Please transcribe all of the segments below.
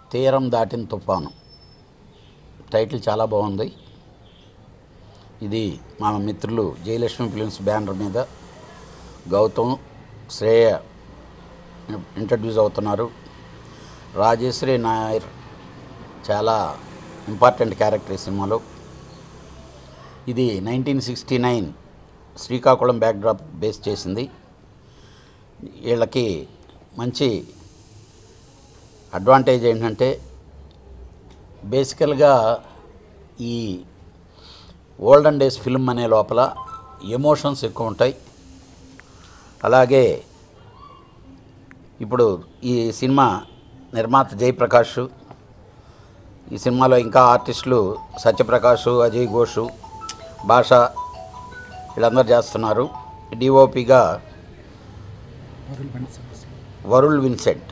తీరం దాటిన తుఫాను టైటిల్ చాలా బాగుంది ఇది మా మిత్రులు జయలక్ష్మి ఫిలిమ్స్ బ్యానర్ మీద గౌతమ్ శ్రేయ ఇంట్రడ్యూస్ అవుతున్నారు రాజేశ్వరి నాయర్ చాలా ఇంపార్టెంట్ క్యారెక్టర్ ఈ సినిమాలో ఇది nineteen sixty nine Srikakulam backdrop base చేసింది వీళ్ళకి మంచి అడ్వాంటేజ్ ఏంటంటే బేసికల్గా ఈ ఓల్డెన్ డేస్ ఫిల్మ్ అనే లోపల ఎమోషన్స్ ఎక్కువ ఉంటాయి అలాగే ఇప్పుడు ఈ సినిమా నిర్మాత జయప్రకాష్ ఈ సినిమాలో ఇంకా ఆర్టిస్టులు సత్యప్రకాష్ అజయ్ ఘోష్ భాష వీళ్ళందరూ చేస్తున్నారు డిఓపిగా వరుణ్ విన్సెంట్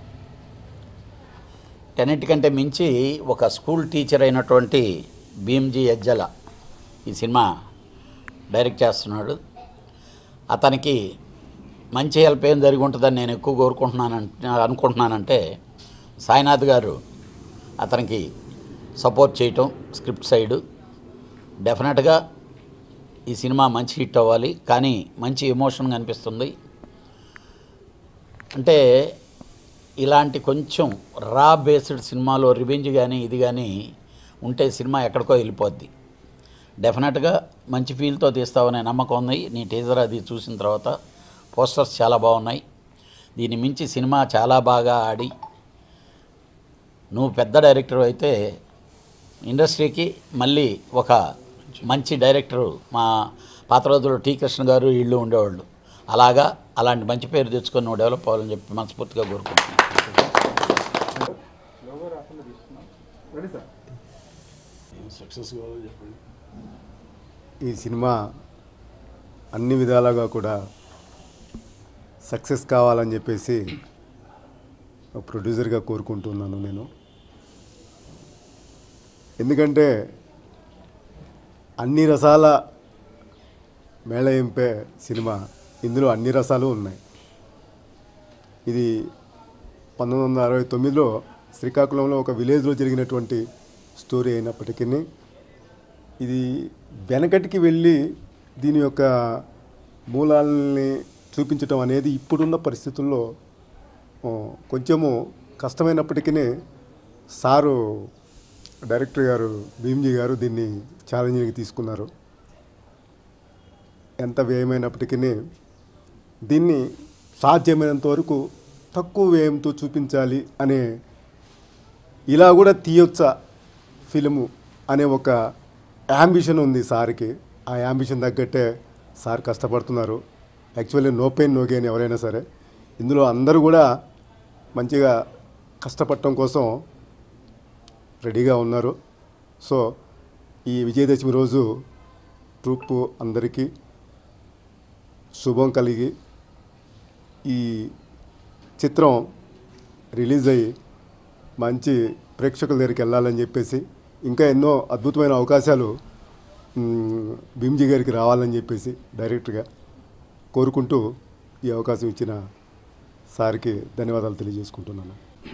అన్నిటికంటే మించి ఒక స్కూల్ టీచర్ అయినటువంటి భీమ్జీ అజ్జల ఈ సినిమా డైరెక్ట్ చేస్తున్నాడు అతనికి మంచి హెల్ప్ ఏం జరిగి ఉంటుందని నేను ఎక్కువ కోరుకుంటున్నానంటే అనుకుంటున్నానంటే సాయినాథ్ గారు అతనికి సపోర్ట్ చేయటం స్క్రిప్ట్ సైడు డెఫినెట్గా ఈ సినిమా మంచి హిట్ అవ్వాలి కానీ మంచి ఎమోషన్ కనిపిస్తుంది అంటే ఇలాంటి కొంచెం రా బేస్డ్ సినిమాలో రివెంజ్ కానీ ఇది కానీ ఉంటే సినిమా ఎక్కడికో వెళ్ళిపోద్ది డెఫినెట్గా మంచి ఫీల్తో తీస్తావనే నమ్మకం ఉంది నీ టీజర్ అది చూసిన తర్వాత పోస్టర్స్ చాలా బాగున్నాయి దీని మించి సినిమా చాలా బాగా ఆడి నువ్వు పెద్ద డైరెక్టర్ అయితే ఇండస్ట్రీకి మళ్ళీ ఒక మంచి డైరెక్టరు మా పాత రోజుల్లో టీ కృష్ణ గారు వీళ్ళు ఉండేవాళ్ళు అలాగా అలాంటి మంచి పేరు తెచ్చుకొని నువ్వు డెవలప్ అవ్వాలని చెప్పి మనస్ఫూర్తిగా కోరుకుంటున్నాను సక్సెస్ కావాలని చెప్పండి ఈ సినిమా అన్ని విధాలుగా కూడా సక్సెస్ కావాలని చెప్పేసి ఒక ప్రొడ్యూసర్గా కోరుకుంటున్నాను నేను ఎందుకంటే అన్ని రసాల మేళయింపే సినిమా ఇందులో అన్ని రసాలు ఉన్నాయి ఇది పంతొమ్మిది వందల అరవై తొమ్మిదిలో శ్రీకాకుళంలో ఒక విలేజ్లో జరిగినటువంటి స్టోరీ అయినప్పటికీ ఇది వెనకటికి వెళ్ళి దీని యొక్క మూలాలని చూపించటం అనేది ఇప్పుడున్న పరిస్థితుల్లో ఆ, కొంచెము కష్టమైనప్పటికీ సారు డైరెక్టర్ గారు భీమ్జీ గారు దీన్ని ఛాలెంజ్కి తీసుకున్నారు ఎంత వ్యయమైనప్పటికీ దీన్ని సాధ్యమైనంత వరకు తక్కువ వ్యయంతో చూపించాలి అనే ఇలా కూడా తీయొచ్చా ఫిలిము అనే ఒక యాంబిషన్ ఉంది సార్కి ఆ యాంబిషన్ తగ్గట్టే సార్ కష్టపడుతున్నారు actually no pain no gain ఎవరైనా సరే ఇందులో అందరూ కూడా మంచిగా కష్టపడటం కోసం రెడీగా ఉన్నారు సో ఈ విజయదశమి రోజు ట్రూప్ అందరికీ శుభం కలిగి ఈ చిత్రం రిలీజ్ అయ్యి మంచి ప్రేక్షకుల దగ్గరికి వెళ్ళాలని చెప్పేసి ఇంకా ఎన్నో అద్భుతమైన అవకాశాలు మ్, భీమ్జీ గారికి రావాలని చెప్పేసి డైరెక్ట్గా కోరుకుంటూ ఈ అవకాశం ఇచ్చిన సార్కి ధన్యవాదాలు తెలియజేసుకుంటున్నాను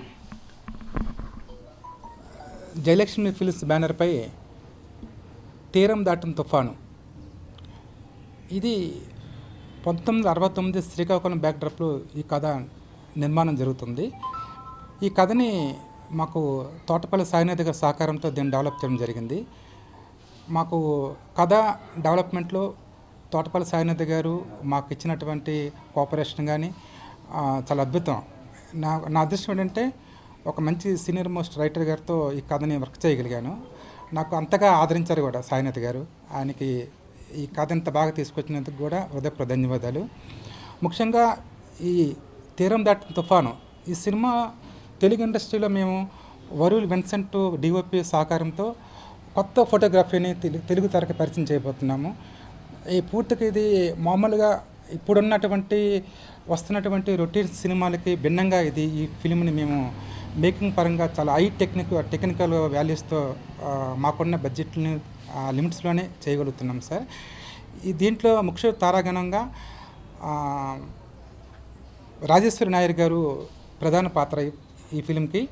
జయలక్ష్మి ఫిల్మ్స్ బ్యానర్పై తీరం దాటిన తుఫాను ఇది పంతొమ్మిది వందల అరవై తొమ్మిది శ్రీకాకుళం బ్యాక్డ్రాప్లో ఈ కథ నిర్మాణం జరుగుతుంది ఈ కథని మాకు తోటపల్లి సాయినాథ్ గారి సహకారంతో దీన్ని డెవలప్ చేయడం జరిగింది మాకు కథ డెవలప్మెంట్లో తోటపల్లి సాయినాథ్ గారు మాకు ఇచ్చినటువంటి కోఆపరేషన్ కానీ ఆ, చాలా అద్భుతం నా నా అదృష్టం ఏంటంటే ఒక మంచి సీనియర్ మోస్ట్ రైటర్ గారితో ఈ కథని వర్క్ చేయగలిగాను నాకు అంతగా ఆదరించారు కూడా సాయినాథ్ గారు ఆయనకి ఈ కథ ఇంత బాగా తీసుకొచ్చినందుకు కూడా హృదయపూర్వక ధన్యవాదాలు ముఖ్యంగా ఈ తీరం దాటిన తుఫాను ఈ సినిమా తెలుగు ఇండస్ట్రీలో మేము వరుల్ విన్సెంట్ డిఓపి సహకారంతో కొత్త ఫోటోగ్రఫీని తెలు- తెలుగు తెరకి పరిచయం చేయబోతున్నాము ఈ పూర్తిగా ఇది మామూలుగా ఇప్పుడున్నటువంటి వస్తున్నటువంటి రొటీన్ సినిమాలకి భిన్నంగా ఇది ఈ ఫిల్మ్ని మేము మేకింగ్ పరంగా చాలా హై టెక్నిక్ టెక్నికల్ వాల్యూస్తో ఆ, మాకున్న బడ్జెట్ని ఆ లిమిట్స్లోనే చేయగలుగుతున్నాం సార్ ఈ దీంట్లో ముఖ్య తారాగణంగా ఆ, రాజేశ్వరి నాయర్ గారు ప్రధాన పాత్ర ఈ- ఈ ఫిలింకి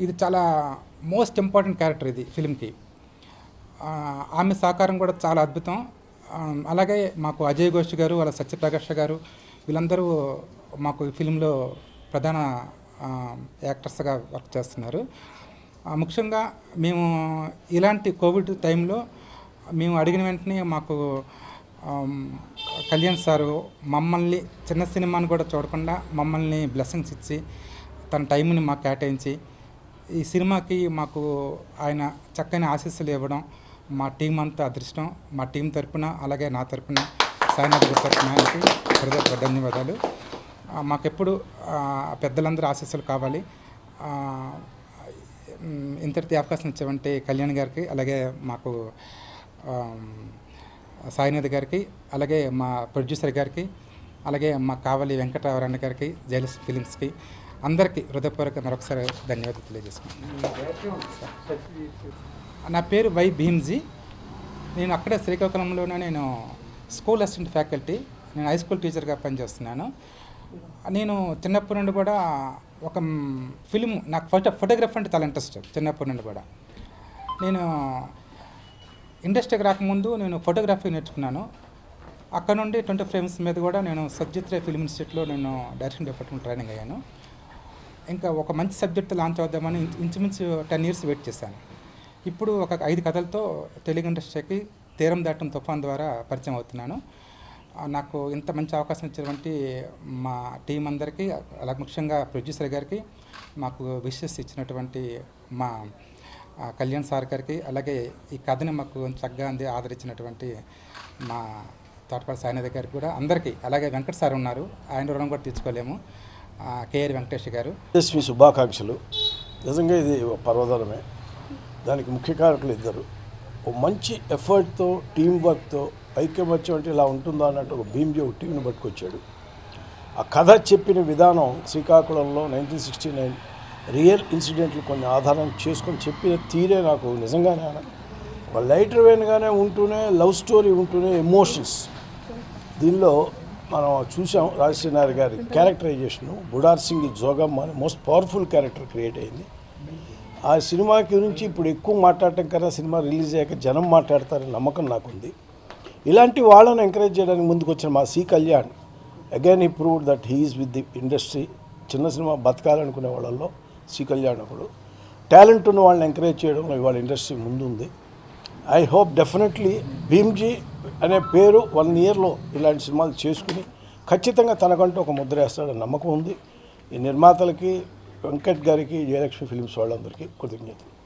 ఇది చాలా మోస్ట్ ఇంపార్టెంట్ క్యారెక్టర్ ఇది ఫిలింకి ఆ, ఆమె సహకారం కూడా చాలా అద్భుతం ఆ, అలాగే మాకు అజయ్ ఘోష్ గారు వాళ్ళ సత్యప్రకాష్ గారు వీళ్ళందరూ మాకు ఈ ఫిలింలో ప్రధాన ఆ, యాక్టర్స్గా వర్క్ చేస్తున్నారు ఆ, ముఖ్యంగా మేము ఇలాంటి కోవిడ్ టైంలో మేము అడిగిన వెంటనే మాకు ఆమ్, కళ్యాణ్ సారు మమ్మల్ని చిన్న సినిమాని కూడా చూడకుండా మమ్మల్ని బ్లెస్సింగ్స్ ఇచ్చి తన టైంని మాకు కేటాయించి ఈ సినిమాకి మాకు ఆయన చక్కని ఆశీస్సులు ఇవ్వడం మా టీం అంతా అదృష్టం మా టీం తరపున అలాగే నా తరపున సాయినాథ్ గారి తరపున ఆయనకి హృదయ ధన్యవాదాలు ఆ, మాకెప్పుడు ఆ, పెద్దలందరూ ఆశీస్సులు కావాలి ఆ, మ్, ఇంతటి అవకాశం ఇచ్చామంటే కళ్యాణ్ గారికి అలాగే మాకు ఆమ్, సాయినాథ్ గారికి అలాగే మా ప్రొడ్యూసర్ గారికి అలాగే మా కావలి వెంకటరామరాయణ గారికి జైలస్ ఫిలిమ్స్కి అందరికీ హృదయపూర్వక మరొకసారి ధన్యవాదాలు తెలియజేసుకుంటున్నాను నా పేరు వై భీమ్జీ నేను అక్కడే శ్రీకాకుళంలోనే నేను స్కూల్ అసిస్టెంట్ ఫ్యాకల్టీ నేను హై స్కూల్ టీచర్గా పనిచేస్తున్నాను నేను చిన్నప్పటి నుండి కూడా ఒక ఫిలిం నాకు ఫోటో ఫోటోగ్రఫీ అంటే చాలా ఇంట్రెస్ట్ చిన్నప్పటి నుండి కూడా నేను ఇండస్ట్రీకి రాకముందు నేను ఫోటోగ్రఫీ నేర్చుకున్నాను అక్కడ నుండి ట్వంటీ ఫ్రేమ్స్ మీద కూడా నేను సబ్జిత్ రే ఫిల్మ్ ఇన్స్టిట్యూట్లో నేను డైరెక్షన్ డిపార్ట్మెంట్ ట్రైనింగ్ అయ్యాను ఇంకా ఒక మంచి సబ్జెక్ట్ లాంచ్ అవుదామని ఇంచు- ఇంచుమించు టెన్ ఇయర్స్ వెయిట్ చేశాను ఇప్పుడు ఒక ఐదు కథలతో తెలుగు ఇండస్ట్రీకి తీరం దాటం తుఫాన్ ద్వారా పరిచయం అవుతున్నాను ఆ, నాకు ఇంత మంచి అవకాశం ఇచ్చినటువంటి మా టీం అందరికీ అలాగే ముఖ్యంగా ప్రొడ్యూసర్ గారికి మాకు విషెస్ ఇచ్చినటువంటి మా ఆ, కళ్యాణ్ సార్ గారికి అలాగే ఈ కథని మాకు చక్కగా అంది ఆదరించినటువంటి మా తోటపాటి సాయినాథ్ గారికి కూడా అందరికీ అలాగే వెంకట సార్ ఉన్నారు ఆయన రుణం కూడా తీర్చుకోలేము ఆ, కేఆర్ వెంకటేష్ గారు మీ శుభాకాంక్షలు నిజంగా ఇది ఒక పర్వదనమే దానికి ముఖ్య కారకులు ఇద్దరు ఒక మంచి ఎఫర్ట్తో టీం వర్క్తో ఐక్యమత్యం అంటే ఇలా ఉంటుందా అన్నట్టు ఒక భీమ్జీ ఒక టీంని పట్టుకొచ్చాడు ఆ కథ చెప్పిన విధానం శ్రీకాకుళంలో నైన్టీన్ సిక్స్టీ నైన్ రియల్ ఇన్సిడెంట్లు కొన్ని ఆధారం చేసుకొని చెప్పిన తీరే నాకు నిజంగానే ఆన- ఒక లైటర్ వేన్గానే ఉంటూనే లవ్ స్టోరీ ఉంటూనే ఎమోషన్స్ దీనిలో మనం చూసాం రాజశ్రీ నాయర్ గారి క్యారెక్టరైజేషన్ బుడార్ సింగ్ జోగమ్మ అనే మోస్ట్ పవర్ఫుల్ క్యారెక్టర్ క్రియేట్ అయింది ఆ సినిమా గురించి ఇప్పుడు ఎక్కువ మాట్లాడటం కన్నా సినిమా రిలీజ్ అయ్యాక జనం మాట్లాడతారని నమ్మకం నాకుంది ఇలాంటి వాళ్ళని ఎంకరేజ్ చేయడానికి ముందుకు వచ్చిన మా సి కళ్యాణ్ అగైన్ ఈ prove that he is with the industry చిన్న సినిమా బతకాలనుకునే వాళ్ళల్లో సి కళ్యాణ్ ఒకడు టాలెంట్ ఉన్న వాళ్ళని ఎంకరేజ్ చేయడంలో ఇవాళ ఇండస్ట్రీ ముందుంది ఐ హోప్ డెఫినెట్లీ భీమ్జీ అనే పేరు వన్ ఇయర్లో ఇలాంటి సినిమాలు చేసుకుని ఖచ్చితంగా తనకంటూ ఒక ముద్ర వేస్తాడని నమ్మకం ఉంది ఈ నిర్మాతలకి వెంకట్ గారికి జయలక్ష్మి ఫిలిమ్స్ వాళ్ళందరికీ కృతజ్ఞతలు